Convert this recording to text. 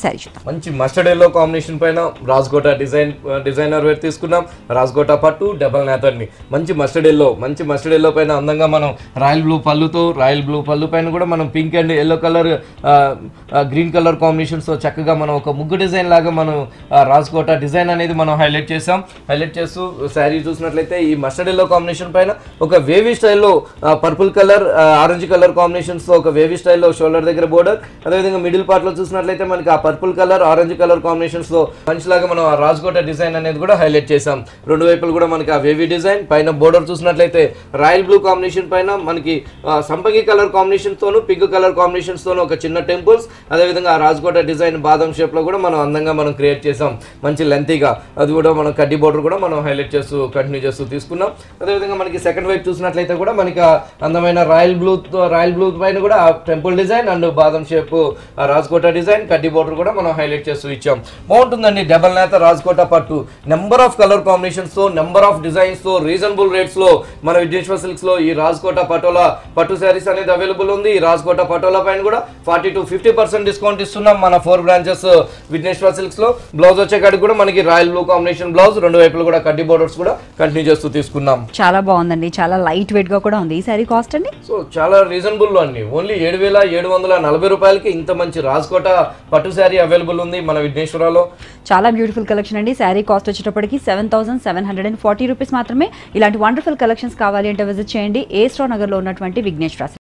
శారీ చూద్దాం మంచి mustard yellow combination పైన రాజ్కోట డిజైన్ డిజైనర్ వేర్ తీసుకున్నాం రాజ్కోట పట్టు డబల్ నేతర్ని మంచి మస్టర్డ్ ఎల్లో మంచి మస్టర్డ్ ఎల్లో పైన అందంగా మనం రాయల్ బ్లూ పళ్ళుతో రాయల్ బ్లూ పళ్ళు పైన కూడా మనం pink and yellow colour green colour కాంబినేషన్స్తో చక్కగా మనం ఒక ముగ్గు డిజైన్ లాగా మనం ఆ, రాజ్కోట డిజైన్ అనేది మనం హైలైట్ చేసాం హైలైట్ చేస్తూ శారీ చూసినట్లయితే ఈ మస్టర్డ్ ఎల్లో కాంబినేషన్ పైన ఒక వేవీ స్టైల్లో పర్పుల్ కలర్ ఆరెంజ్ కలర్ కాంబినేషన్స్తో ఒక వేవీ స్టైల్లో షోల్డర్ దగ్గర బోర్డర్ అదేవిధంగా మిడిల్ పార్ట్లో చూసినట్లయితే మనకి ఆ పర్పుల్ కలర్ ఆరెంజ్ కలర్ కాంబినేషన్స్తో మంచిలాగా మనం ఆ రాజ్కోట డిజైన్ అనేది కూడా హైలైట్ చేసాం రెండు వైపులు కూడా మనకి ఆ వేవీ డిజైన్ పైన బోర్డర్ చూసినట్లయితే రాయల్ బ్లూ కాంబినేషన్ పైన మనకి ఆ, సంపంగి కలర్ కాంబినేషన్స్తోను పింక్ కలర్ కాంబినేషన్స్తోను ఒక చిన్న టెంపుల్స్ అదేవిధంగా ఆ రాజ్కోట డిజైన్ బాదం షేప్లో కూడా మనం అందంగా మనం క్రియేట్ చేసాం మంచి లెంతీగా అది కూడా మనం కడ్డీ బోర్డర్ కూడా మనం హైలైట్ చేస్తూ కంటిన్యూ చేస్తూ తీసుకున్నాం అదేవిధంగా మనకి సెకండ్ వైపు చూసినట్లయితే కూడా మనకి ఆ అందమైన రాయల్ బ్లూ రాయల్ బ్లూ పైన కూడా ఆ టెంపుల్ డిజైన్ అండ్ బాదం షేప్ ఆ రాజ్కోట డిజైన్ కడ్డీ బోర్డర్ కూడా మనం హైలైట్ చేస్తూ ఇచ్చాం బాగుంటుందండి డబల్ నేత రాజ్కోట పట్టు నెంబర్ ఆఫ్ కలర్ కాంబినేషన్స్ తో నెంబర్ ఆఫ్ డిజైన్స్ తో రీజనబుల్ రేట్స్ లో మన విద్యేశ్వర సిల్క్స్ లో ఈ రాజ్కోట పటోలా పట్టు శారీస్ అనేది అవైలబుల్ ఉంది ఈ రాజ్కోట పటోలా పైన కూడా forty to fifty percent discount ఇస్తున్నాం మన ఫోర్ బ్రాంచెస్ విఘ్నేశ్వర సిల్క్స్ లో బ్లౌజ్ వచ్చేకాడికి కూడా మనకి రాయల్ బ్లూ కాంబినేషన్ బ్లౌజ్ రెండు వైపులు కూడా కడ్డీ బోర్డర్స్ కూడా కంటిన్యూ చేస్తూ తీసుకున్నాం చాలా బాగుందండి చాలా లైట్ వెయిట్ గా కూడా ఉంది ఈ శారీ కాస్ట్ అండి సో చాలా రీజనబుల్ అండి ఓన్లీ ఏడు వేల ఏడు వందల నలభై రూపాయలకి ఇంత మంచి రాజ్కోట పట్టు శారీ అవైలబుల్ ఉంది మన విఘ్నేశ్వరలో చాలా బ్యూటిఫుల్ కలెక్షన్ అండి శారీ కాస్ట్ వచ్చేటప్పటికి seven thousand seven hundred and forty rupees మాత్రమే ఇలాంటి వండర్ఫుల్ కలెక్షన్స్ కావాలి అంటే విజిట్ చేయండి ఏ స్టో నగర్లో ఉన్నటువంటి విఘ్నేశ్వర